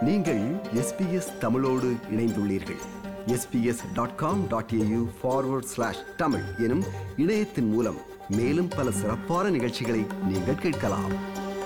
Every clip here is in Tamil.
நீங்கள் எஸ்பிஎஸ் தமிழோடு இணைந்துள்ளீர்கள் SBS dot com dot AU forward slash Tamil எனும் இணையத்தின் மூலம் மேலும் பல சிறப்பான நிகழ்ச்சிகளை நீங்கள் கேட்கலாம்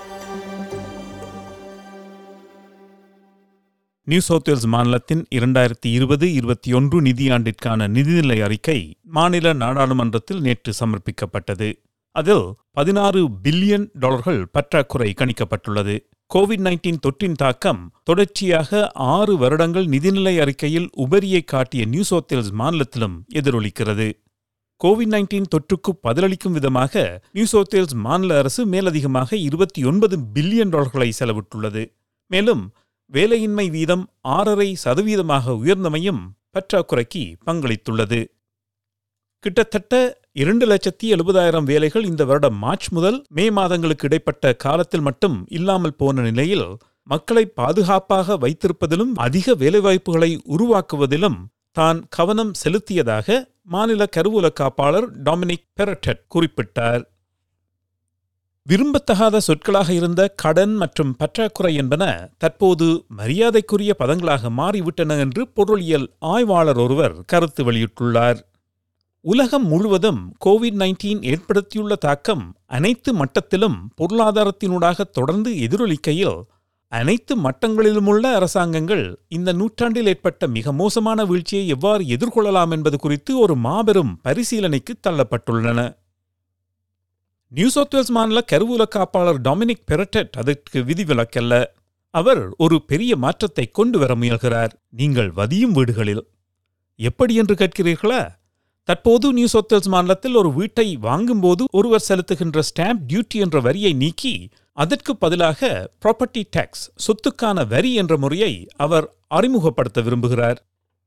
நியூ சவுத் வேல்ஸ் மாநிலத்தின் இரண்டாயிரத்தி இருபது இருபத்தி ஒன்று நிதியாண்டிற்கான நிதிநிலை அறிக்கை மாநில நாடாளுமன்றத்தில் நேற்று சமர்ப்பிக்கப்பட்டது அதில் பதினாறு பில்லியன் டாலர்கள் பற்றாக்குறை கணிக்கப்பட்டுள்ளது கோவிட் நைன்டீன் தொற்றின் தாக்கம் தொடர்ச்சியாக ஆறு வருடங்கள் நிதிநிலை அறிக்கையில் உபரியை காட்டிய நியூ சவுத் வேல்ஸ் மாநிலத்திலும் எதிரொலிக்கிறது கோவிட் நைன்டீன் தொற்றுக்கு பதிலளிக்கும் விதமாக நியூ சவுத் வேல்ஸ் மாநில அரசு மேலதிகமாக இருபத்தி ஒன்பது பில்லியன் டாலர்களை செலவிட்டுள்ளது மேலும் வேலையின்மை வீதம் ஆறரை சதவீதமாக உயர்ந்தமையும் பற்றாக்குறைக்கு பங்களித்துள்ளது கிட்டத்தட்ட இரண்டு லட்சத்தி எழுபதாயிரம் வேலைகள் இந்த வருடம் மார்ச் முதல் மே மாதங்களுக்கு இடைப்பட்ட காலத்தில் மட்டும் இல்லாமல் போன நிலையில் மக்களை பாதுகாப்பாக வைத்திருப்பதிலும் அதிக வேலைவாய்ப்புகளை உருவாக்குவதிலும் தான் கவனம் செலுத்தியதாக மாநில கருவூல காப்பாளர் டாமினிக் பெரட்டட் குறிப்பிட்டார் விரும்பத்தகாத சொற்களாக இருந்த கடன் மற்றும் பற்றாக்குறை என்பன தற்போது மரியாதைக்குரிய பதங்களாக மாறிவிட்டன என்று பொருளியல் ஆய்வாளர் ஒருவர் கருத்து வெளியிட்டுள்ளார் உலகம் முழுவதும் கோவிட் நைன்டீன் ஏற்படுத்தியுள்ள தாக்கம் அனைத்து மட்டத்திலும் பொருளாதாரத்தினூடாக தொடர்ந்து எதிரொலிக்கையில் அனைத்து மட்டங்களிலுமுள்ள அரசாங்கங்கள் இந்த நூற்றாண்டில் ஏற்பட்ட மிக மோசமான வீழ்ச்சியை எவ்வாறு எதிர்கொள்ளலாம் என்பது குறித்து ஒரு மாபெரும் பரிசீலனைக்கு தள்ளப்பட்டுள்ளன நியூ சவுத் வேல்ஸ் மாநில கருவூல காப்பாளர் டாமினிக் பெரட்டட் அதற்கு விதிவிலக்கல்ல அவர் ஒரு பெரிய மாற்றத்தை கொண்டு வர முயல்கிறார் நீங்கள் வதியும் வீடுகளில் எப்படி என்று கேட்கிறீர்களா தற்போது நியூ சவுத் வேல்ஸ் மாநிலத்தில் ஒரு வீட்டை வாங்கும்போது ஒருவர் செலுத்துகின்ற ஸ்டாம்ப் டியூட்டி என்ற வரியை நீக்கி அதற்கு பதிலாக ப்ராப்பர்ட்டி டேக்ஸ் சொத்துக்கான வரி என்ற முறையை அவர் அறிமுகப்படுத்த விரும்புகிறார்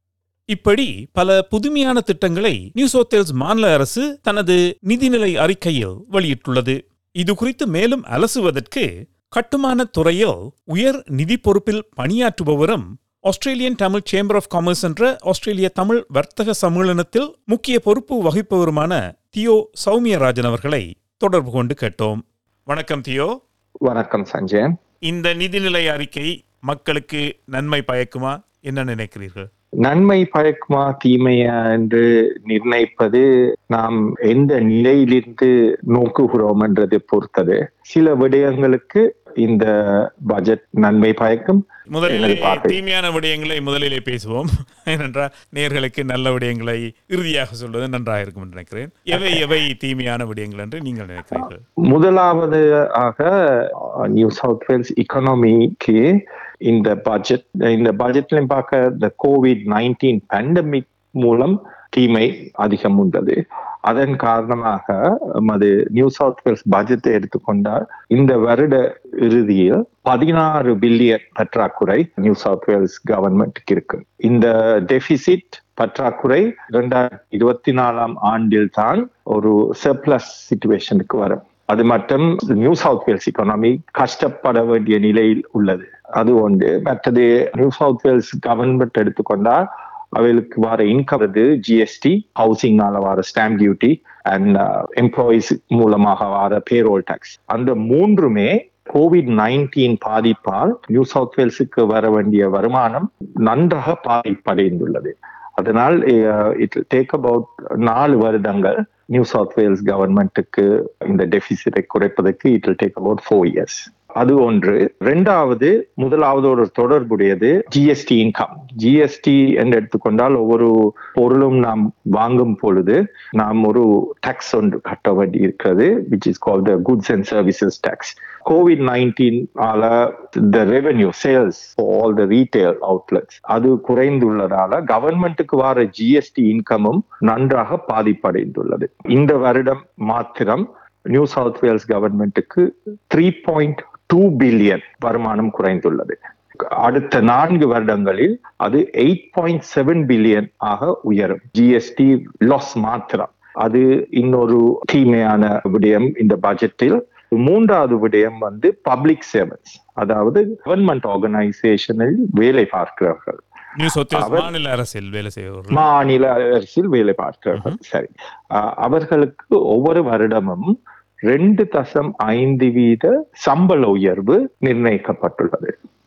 இப்படி பல புதுமையான திட்டங்களை நியூ சவுத் வேல்ஸ் மாநில அரசு தனது நிதிநிலை அறிக்கையில் வெளியிட்டுள்ளது இது குறித்து மேலும் அலசுவதற்கு கட்டுமான துறையில் உயர் நிதி பொறுப்பில் பணியாற்றுபவரும் Australian Tamil chamber of commerce என்ற ஆஸ்திரேலிய தமிழ் வர்த்தக சம்மேளனத்தில் முக்கிய பொறுப்பு வகிப்பவருமான தியோ சௌமியராஜன் அவர்களை தொடர்பு கொண்டு கேட்டோம் வணக்கம் தியோ வணக்கம் சஞ்சயன் இந்த நிதிநிலை அறிக்கை மக்களுக்கு நன்மை பயக்குமா என்ன நினைக்கிறீர்கள் நன்மை பயக்குமா தீமையா என்று நிர்ணயிப்பது நாம் எந்த நிலையிலிருந்து நோக்குகிறோம் என்றதை பொறுத்தது சில விடயங்களுக்கு இந்த பட்ஜெட் நன்மை பயக்கும் முதலில் எனது பார்வை. தீமையான விடயங்களை முதலிலே பேசுவோம் ஏனென்றால் நேர்களுக்கு நல்ல விடயங்களை இறுதியாக சொல்வது நன்றாக இருக்கும் என்று நினைக்கிறேன் எவை எவை தீமையான விடயங்கள் என்று நீங்கள் நினைக்கிறீர்கள் முதலாவது ஆக நியூ சவுத் வேல்ஸ் இக்கனாமிக்கு இந்த பட்ஜெட் இந்த பட்ஜெட்லையும் பார்க்க இந்த கோவிட் நைன்டீன் பேண்டமிக் மூலம் தீமை அதிகம் உள்ளது அதன் காரணமாக நமது நியூ சவுத் வேல்ஸ் பட்ஜெட்டை எடுத்துக்கொண்டால் இந்த வருட இறுதியில் பதினாறு பில்லியன் பற்றாக்குறை நியூ சவுத் வேல்ஸ் கவர்மெண்ட்டுக்கு இருக்கு இந்த டெபிசிட் பற்றாக்குறை இரண்டாயிரத்தி இருபத்தி நாலாம் ஆண்டில் தான் ஒரு சர்ப்ளஸ் சுச்சுவேஷனுக்கு வரும் அது மட்டும் நியூ சவுத் வேல்ஸ் எக்கானமி கஷ்டப்பட வேண்டிய நிலையில் உள்ளது அது ஒன்று மற்றது நியூ சவுத் வேல்ஸ் கவர்மெண்ட் எடுத்துக்கொண்டால் அவைகளுக்கு வர இன்கம் வந்து ஜிஎஸ்டி ஹவுசிங்னால வர ஸ்டாம்ப் டியூட்டி அண்ட் எம்ப்ளாயிஸ் மூலமாக வர பேரோல் டாக்ஸ் அந்த மூன்றுமே கோவிட் நைன்டீன் பாதிப்பால் நியூ சவுத் வேல்ஸுக்கு வர வேண்டிய வருமானம் நன்றாக பாதிப்படைந்துள்ளது அதனால் இட் டேக் அபவுட் நாலு வருடங்கள் நியூ சவுத் வேல்ஸ் கவர்மெண்ட்டுக்கு இந்த டெபிசிட்டை குறைப்பதற்கு it will take about four years அது ஒன்று ரெண்டாவது முதலாவது ஒரு தொடர்புடையது ஜிஎஸ்டி இன்கம் ஜிஎஸ்டி என்று எடுத்துக்கொண்டால் ஒவ்வொரு பொருளும் நாம் வாங்கும் பொழுது நாம் ஒரு டாக்ஸ் ஒன்று கட்ட வேண்டி இருக்கிறது which is call the goods and services tax COVID nineteen ஆல the revenue sales all the retail outlets அது குறைந்துள்ளதால கவர்மெண்ட்டுக்கு வர ஜிஎஸ்டி இன்கமும் நன்றாக பாதிப்படைந்துள்ளது இந்த வருடம் மாத்திரம் நியூ சவுத் வேல்ஸ் கவர்மெண்ட்டுக்கு த்ரீ பாயிண்ட் டூ பில்லியன் வருமானம் குறைந்துள்ளது அடுத்த நான்கு வருடங்களில் அது எயிட் பாயிண்ட் செவன் பில்லியன் ஆக உயரும் ஜிஎஸ்டி லாஸ் மாத்திரம் அது இன்னொரு தீமையான விடயம் இந்த பட்ஜெட்டில் மூன்றாவது விடயம் வந்து பப்ளிக் சர்வன்ஸ் அதாவது கவர்மெண்ட் ஆர்கனைசேஷனில் வேலை பார்க்கிறார்கள் நியூ சவுத் வேல்ஸ் அவர்- மாநில அரசில் வேலை செய்பவர்கள் மாநில அரசில் வேலை பார்க்கிறார்கள் சரி அஹ் அவர்களுக்கு ஒவ்வொரு வருடமும் ரெண்டு தசம் ஐந்து வீத சம்பள உயர்வு நிர்ணயிக்கப்பட்டுள்ளது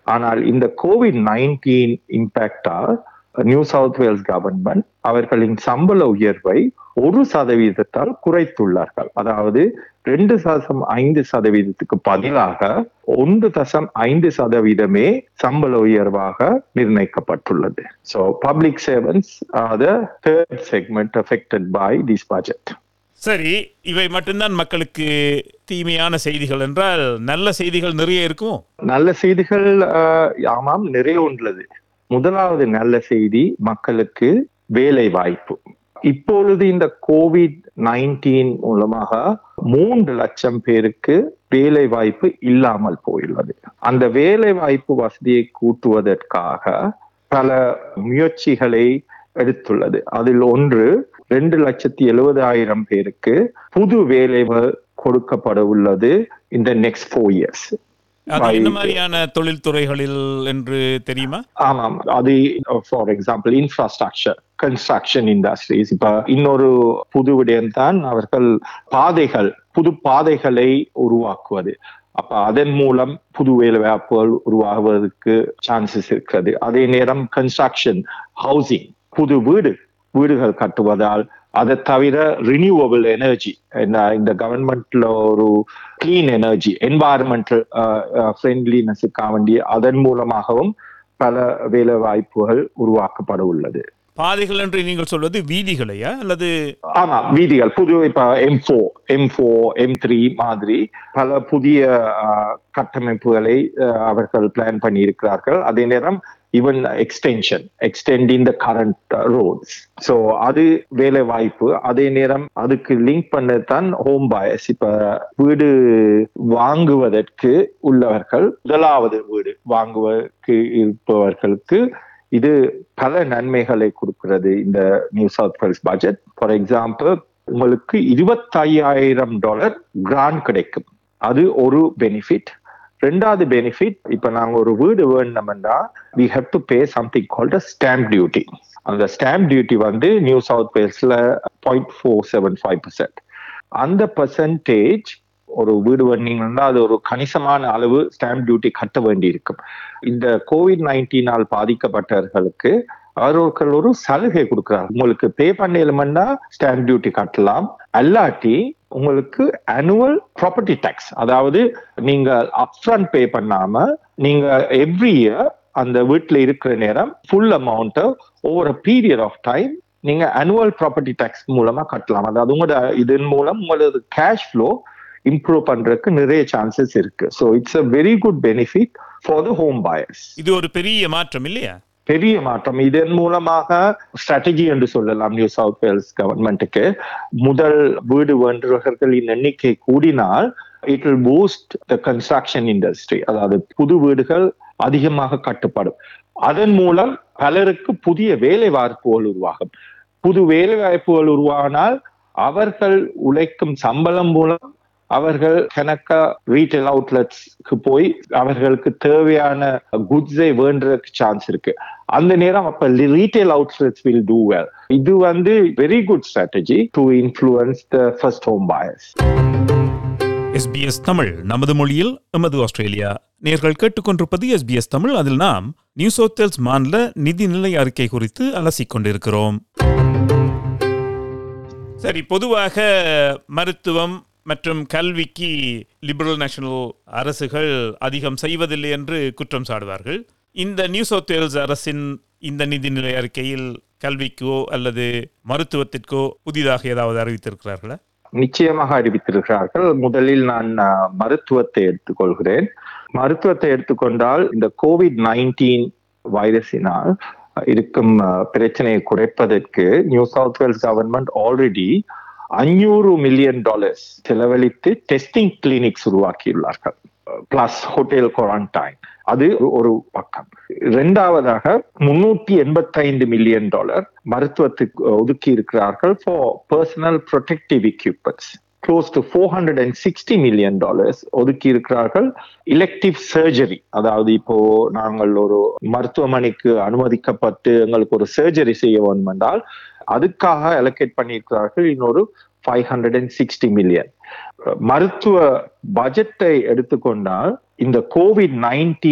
ஆனால் இந்த கோவிட் நைன்டீன் இம்பாக்டால் நியூ சவுத் வேல்ஸ் கவர்மெண்ட் அவர்களின் சம்பள உயர்வை ஒரு சதவீதத்தால் குறைத்துள்ளார்கள் அதாவது ரெண்டு தசம் ஐந்து சதவீதத்துக்கு பதிலாக ஒன்று தசம் ஐந்து சதவீதமே சம்பள உயர்வாக நிர்ணயிக்கப்பட்டுள்ளது so public servants are the third segment affected by this budget சரி இவை மட்டும்தான் மக்களுக்கு தீமையான செய்திகள் என்றால் நல்ல செய்திகள் நிறைய இருக்குமோ நல்ல செய்திகள் ஆஹ், ஆமாம் நிறைய உள்ளது முதலாவது நல்ல செய்தி மக்களுக்கு வேலை வாய்ப்பு இப்பொழுது இந்த கோவிட் நைன்டீன் மூலமாக மூன்று லட்சம் பேருக்கு வேலை வாய்ப்பு இல்லாமல் போயுள்ளது அந்த வேலை வாய்ப்பு வசதியை கூட்டுவதற்காக பல முயற்சிகளை எடுத்துள்ளது அதில் ஒன்று ரெண்டு லட்சத்தி எழுபதாயிரம் பேருக்கு புது வேலை வ- கொடுக்கப்பட உள்ளது இந்த நெக்ஸ்ட் ஃபோர் இயர்ஸ் அது என்ன மாதிரியான தொழில்துறைகளில் என்று தெரியுமா ஆமாம் அது for example infrastructure construction industries இப்ப இன்னொரு புது விடயம் தான் அவர்கள் பாதைகள் புது பாதைகளை உருவாக்குவது அப்ப அதன் மூலம் புது வேலை வாய்ப்புகள் உருவாகுவதற்கு சான்சஸ் இருக்கிறது அதே நேரம் கன்ஸ்ட்ரக்ஷன் ஹவுசிங் புது வீடு வீடுகள் கட்டுவதால் அதை தவிர ரினியூவபிள் எனர்ஜி இந்த கவர்மெண்ட்ல ஒரு கிளீன் எனர்ஜி என்வாயர்மெண்டல் ஃப்ரெண்ட்லினஸுக்காக வேண்டிய அதன் மூலமாகவும் பல வேலை வாய்ப்புகள் உருவாக்கப்பட உள்ளது பாதைகள் என்று நீங்கள் சொல்வது வீதிகளையா அல்லது ஆமா வீதிகள் புது இப்ப M four M four M three மாதிரி பல புதிய அஹ், கட்டமைப்புகளை அஹ், அவர்கள் பிளான் பண்ணி இருக்கிறார்கள் அதே நேரம் even extension extending the current roads so அது வேலை வாய்ப்பு அதே நேரம் அதுக்கு லிங்க் பண்ணத்தான் ஹோம் பயஸ் இப்ப வீடு வாங்குவதற்கு உள்ளவர்கள் முதலாவது வீடு வாங்குவதற்கு இருப்பவர்களுக்கு இது பல நன்மைகளை கொடுக்கிறது இந்த New South Wales budget for example உங்களுக்கு இருபத்தையாயிரம் டாலர் கிராண்ட் கிடைக்கும் அது ஒரு பெனிஃபிட் ரெண்டாவது பெனிஃபிட் இப்ப நாங்க ஒரு வீடு வேணும்னா we have to pay something called stamp duty அந்த ஸ்டாம்ப் டியூட்டி வந்து நியூ சவுத் வேல்ஸ்ல point four seven five percent அந்த பர்சன்டேஜ் ஒரு வீடு வந்தீங்கன்னா அது ஒரு கணிசமான அளவு ஸ்டாம்ப் டியூட்டி கட்ட வேண்டி இருக்கும் இந்த கோவிட் நைன்டீனால் பாதிக்கப்பட்டவர்களுக்கு அவர்கள் ஒரு சலுகை கொடுக்கிறார் உங்களுக்கு பே பண்ணலுமென்னா ஸ்டாம்ப் டியூட்டி கட்டலாம் அல்லாட்டி உங்களுக்கு அனுவல் ப்ராப்பர்ட்டி டேக்ஸ் அதாவது நீங்க அப்ஃப்ரண்ட் பே பண்ணாம நீங்க எவ்ரி இயர் அந்த வீட்டுல இருக்கிற நேரம் full amount over period of time நீங்க அனுவல் ப்ராப்பர்ட்டி டேக்ஸ் மூலமா கட்டலாம் அதாவது உங்களோட இதன் மூலம் உங்களது கேஷ் ஃப்ளோ இம்ப்ரூவ் பண்றதுக்கு நிறைய சான்சஸ் இருக்கு so it's a very good benefit for the home buyers இது ஒரு பெரிய மாற்றம் இல்லையா பெரிய மாற்றம் இதன் மூலமாக ஸ்ட்ராட்டஜி என்று சொல்லலாம் நியூ சவுத் வேல்ஸ் கவர்மெண்ட்டுக்கு முதல் வீடு வேண்டுபவர்களின் எண்ணிக்கை கூடினால் it will boost the construction industry அதாவது புது வீடுகள் அதிகமாக கட்டுப்படும் அதன் மூலம் பலருக்கு புதிய வேலை வாய்ப்புகள் உருவாகும் புது வேலை வாய்ப்புகள் உருவானால் அவர்கள் உழைக்கும் சம்பளம் மூலம் அவர்கள் கணக்கா ரீட்டைல் அவுட்லெட்ஸ்க்கு போய் அவர்களுக்கு தேவையான குட்ஸை வேண்டுறதுக்கு சான்ஸ் இருக்கு அந்த நேரம் அப்ப retail outlets will do well இது வந்து very good strategy to influence the first home buyers SBS Tamil நமது மொழியில் எமது ஆஸ்திரேலியா நேர்கள் கேட்டுக்கொண்டிருப்பது எஸ்பிஎஸ் தமிழ் அதில் நாம் நியூ சவுத் வேல்ஸ் மாநில நிதிநிலை அறிக்கை குறித்து அலசிக் கொண்டிருக்கிறோம் சரி பொதுவாக மருத்துவம் மற்றும் கல்விக்கு லிபரல் நேஷனல் அரசுகள் அதிகம் செய்வதில்லை என்று குற்றம் சாடுவார்கள் இந்த நியூ சவுத் வேல்ஸ் அரசின் இந்த நிதிநிலை அறிக்கையில் கல்விக்கோ அல்லது மருத்துவத்திற்கோ புதிதாக ஏதாவது அறிவித்திருக்கிறார்களா நிச்சயமாக அறிவித்திருக்கிறார்கள் முதலில் நான் அஹ், மருத்துவத்தை எடுத்துக்கொள்கிறேன் மருத்துவத்தை எடுத்துக்கொண்டால் இந்த கோவிட் நைன்டீன் வைரஸினால் இருக்கும் அஹ், பிரச்சனையை குறைப்பதற்கு New South Wales government already அஞ்சூறு மில்லியன் டாலர்ஸ் செலவழித்து டெஸ்டிங் கிளினிக்ஸ் உருவாக்கியுள்ளார்கள் பிளஸ் ஹோட்டல் குவாரண்டைன் அது ஒரு பக்கம் இரண்டாவதாக முன்னூத்தி எண்பத்தைந்து மில்லியன் டாலர் மருத்துவத்துக்கு ஒதுக்கி இருக்கிறார்கள் for personal protective equipments close to four hundred and sixty million dollars ஒதுக்கி இருக்கிறார்கள் எலெக்டிவ் சர்ஜரி அதாவது இப்போ நாங்கள் ஒரு மருத்துவமனைக்கு அனுமதிக்கப்பட்டு எங்களுக்கு ஒரு சர்ஜரி செய்ய வேண்டும் என்றால் அதுக்காக அலோகேட் பண்ணியிருக்கிறார்கள் இன்னொரு five hundred and sixty million மருத்துவ பட்ஜெட்டை எடுத்துக்கொண்டால் இந்த கோவிட் நைன்டீன்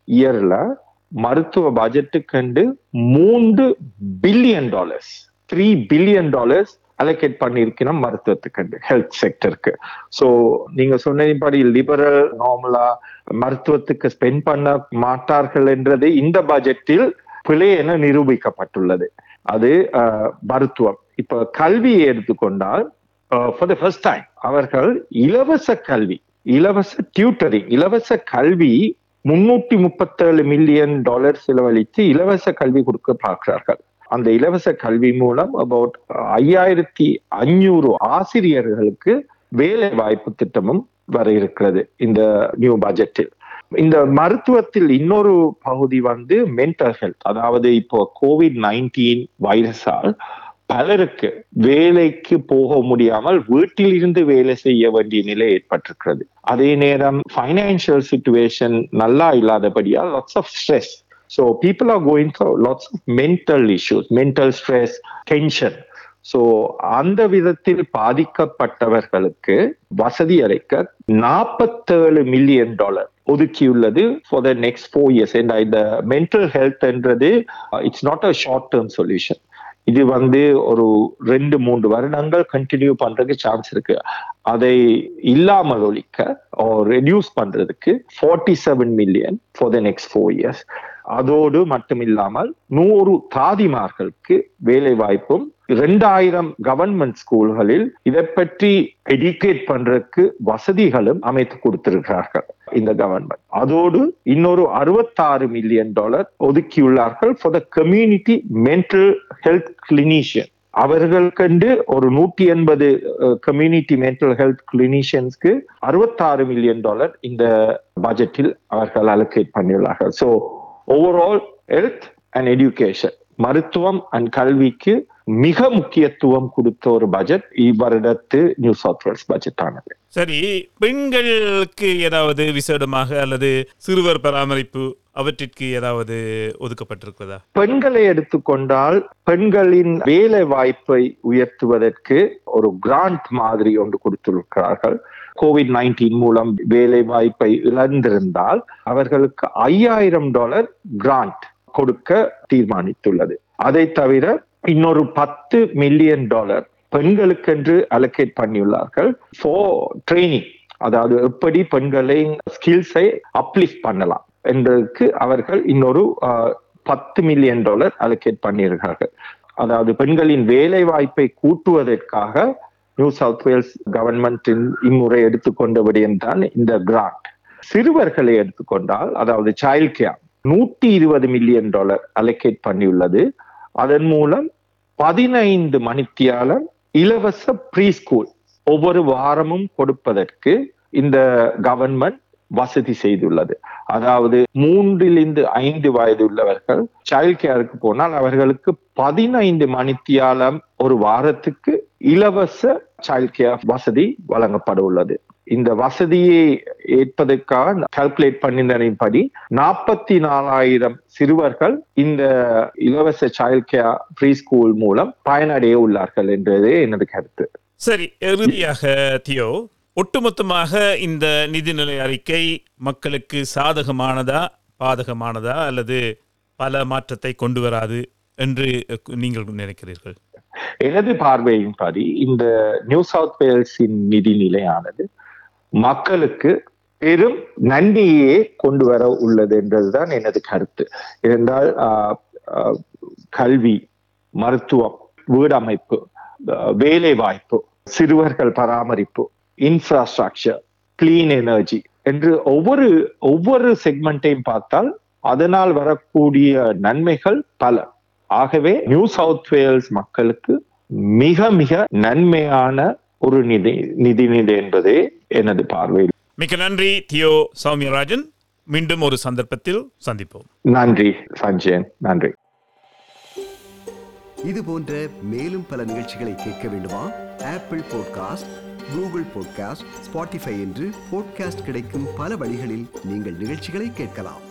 இயர்ல மருத்துவ பட்ஜெட்டுக்கு மூன்று billion dollars three billion dollars allocate பண்ணியிருக்கணும் மருத்துவத்துக்கு ஹெல்த் செக்டருக்கு ஸோ நீங்க சொன்னபடி லிபரல் நார்மலா மருத்துவத்துக்கு ஸ்பெண்ட் பண்ண மாட்டார்கள் என்றது இந்த பட்ஜெட்டில் பிழை என நிரூபிக்கப்பட்டுள்ளது அது அஹ், மருத்துவம் இப்ப கல்வியை எடுத்துக்கொண்டால் ஃபார் த ஃபர்ஸ்ட் டைம் அவர்கள் இலவச கல்வி இலவச டியூட்டரிங் இலவச கல்வி முன்னூத்தி முப்பத்தேழு மில்லியன் டாலர் செலவழித்து இலவச கல்வி கொடுக்க பார்க்கிறார்கள் அந்த இலவச கல்வி மூலம் அபவுட் ஐயாயிரத்தி அஞ்சூறு ஆசிரியர்களுக்கு வேலை வாய்ப்பு திட்டமும் வர இருக்கிறது இந்த நியூ பட்ஜெட்டில் இந்த மருத்துவத்தில் இன்னொரு பகுதி வந்து மென்டல் ஹெல்த் அதாவது இப்போ கோவிட் நைன்டீன் வைரஸால் பலருக்கு வேலைக்கு போக முடியாமல் வீட்டில் இருந்து வேலை செய்ய வேண்டிய நிலை ஏற்பட்டிருக்கிறது அதே நேரம் ஃபைனான்சியல் சுச்சுவேஷன் நல்லா இல்லாதபடியால் lots of stress so people are going lots of mental issues mental stress tension so அந்த விதத்தில் பாதிக்கப்பட்டவர்களுக்கு வசதி அளிக்க நாற்பத்தேழு மில்லியன் டாலர் ஒதுக்கியுள்ளது for the next four years இந்த மென்டல் ஹெல்த் என்றது it's not a short term solution இது வந்து ஒரு ரெண்டு மூன்று வருடங்கள் கண்டினியூ பண்றதுக்கு சான்ஸ் இருக்கு அதை இல்லாமல் ஒழிக்க ரெடியூஸ் பண்றதுக்கு forty seven million for the next four years அதோடு மட்டும் இல்லாமல் நூறு தாதிமார்களுக்கு வேலை வாய்ப்பும் இரண்டாயிரம் கவர்மெண்ட் ஸ்கூல்களில் இதை பற்றி எடுகேட் பண்றதுக்கு வசதிகளும் அமைத்து கொடுத்திருக்கிறார்கள் இந்த கவர்மெண்ட் அதோடு இன்னொரு அறுபத்தாறு மில்லியன் டாலர் ஒதுக்கியுள்ளார்கள் for the community mental health clinician அவர்களுக்கென்று ஒரு நூற்றி எண்பது கம்யூனிட்டி மென்டல் ஹெல்த் கிளினிஷியன்ஸ்க்கு அறுபத்தாறு மில்லியன் டாலர் இந்த பட்ஜெட்டில் அவர்கள் அலோகேட் பண்ணியுள்ளார்கள் so overall health and education மருத்துவம் அண்ட் கல்விக்கு மிக முக்கியத்துவம் கொடுத்த ஒரு பட்ஜெட் இவ்வருடத்து நியூ சவுத் வேல்ஸ் பட்ஜெட் ஆனது சரி பெண்களுக்கு ஏதாவது விசேடமாக அல்லது சிறுவர் பராமரிப்பு அவற்றிற்கு ஏதாவது ஒதுக்கப்பட்டிருக்கிறதா பெண்களை எடுத்துக்கொண்டால் பெண்களின் வேலை வாய்ப்பை உயர்த்துவதற்கு ஒரு கிராண்ட் மாதிரி ஒன்று கொடுத்திருக்கிறார்கள் கோவிட் நைன்டீன் மூலம் வேலை வாய்ப்பை இழந்திருந்தால் அவர்களுக்கு ஐயாயிரம் டாலர் கிராண்ட் கொடுக்க தீர்மானித்துள்ளது அதை தவிர இன்னொரு பத்து மில்லியன் டாலர் பெண்களுக்கென்று அலோகேட் பண்ணியுள்ளார்கள் ஃபார் ட்ரைனிங் அதாவது எப்படி பெண்களின் ஸ்கில்ஸை அப்லிஃப்ட் பண்ணலாம் என்பதற்கு அவர்கள் இன்னொரு அஹ், பத்து மில்லியன் டாலர் அலோகேட் பண்ணியிருக்கார்கள் அதாவது பெண்களின் வேலை வாய்ப்பை கூட்டுவதற்காக நியூ சவுத் வேல்ஸ் கவர்மெண்டின் இம்முறை எடுத்துக்கொண்ட விடயம்தான் இந்த கிராண்ட் சிறுவர்களை எடுத்துக்கொண்டால் அதாவது சைல்ட் கேர் நூற்றி இருபது மில்லியன் டாலர் அலோகேட் பண்ணியுள்ளது அதன் மூலம் பதினைந்து மணித்தியாலம் இலவச ப்ரீ ஸ்கூல் ஒவ்வொரு வாரமும் கொடுப்பதற்கு இந்த கவர்மெண்ட் வசதி செய்துள்ளது அதாவது மூன்றிலிருந்து ஐந்து வயது உள்ளவர்கள் சைல்ட் கேருக்கு போனால் அவர்களுக்கு பதினைந்து மணித்தியாலம் ஒரு வாரத்துக்கு இலவச சைல்ட் கேர் வசதி வழங்கப்பட உள்ளது இந்த வசதியை ஏற்பதற்காக கால்குலேட் பண்ணினதின்படி நாற்பத்தி நாலாயிரம் சிறுவர்கள் இந்த இலவச சைல்ட் கேர் ப்ரீ ஸ்கூல் மூலம் பயனடைய உள்ளார்கள் என்றதே எனது கருத்து சரி இறுதியாக தியோ ஒட்டுமொத்தமாக இந்த நிதிநிலை அறிக்கை மக்களுக்கு சாதகமானதா பாதகமானதா அல்லது பல மாற்றத்தை கொண்டு வராது என்று நீங்கள் நினைக்கிறீர்கள் எனது பார்வையின்படி இந்த நியூ சவுத் வேல்ஸின் நிதிநிலையானது மக்களுக்கு பெரும் நன்மையே கொண்டு வர உள்ளது என்றதுதான் எனது கருத்து இருந்தால் ஆஹ், ஆஹ், கல்வி மருத்துவம் வீடமைப்பு ஆஹ், வேலை வாய்ப்பு சிறுவர்கள் பராமரிப்பு இன்ஃப்ராஸ்ட்ரக்சர் கிளீன் எனர்ஜி என்று ஒவ்வொரு ஒவ்வொரு செக்மெண்ட்டையும் பார்த்தால் அதனால் வரக்கூடிய நன்மைகள் பல ஆகவே நியூ சவுத் வேல்ஸ் மக்களுக்கு மிக மிக நன்மையான ஒரு நிதி நிதிநிலை என்பதே எனது பார்வை மிக்க நன்றி தியோ சௌமியராஜன் மீண்டும் ஒரு சந்தர்ப்பத்தில் சந்திப்போம் நன்றி சஞ்சயன் நன்றி இது போன்ற மேலும் பல நிகழ்ச்சிகளை கேட்க வேண்டுமா Apple podcast Google podcast Spotify என்று பாட்காஸ்ட் கிடைக்கும் பல வழிகளில் நீங்கள் நிகழ்ச்சிகளை கேட்கலாம்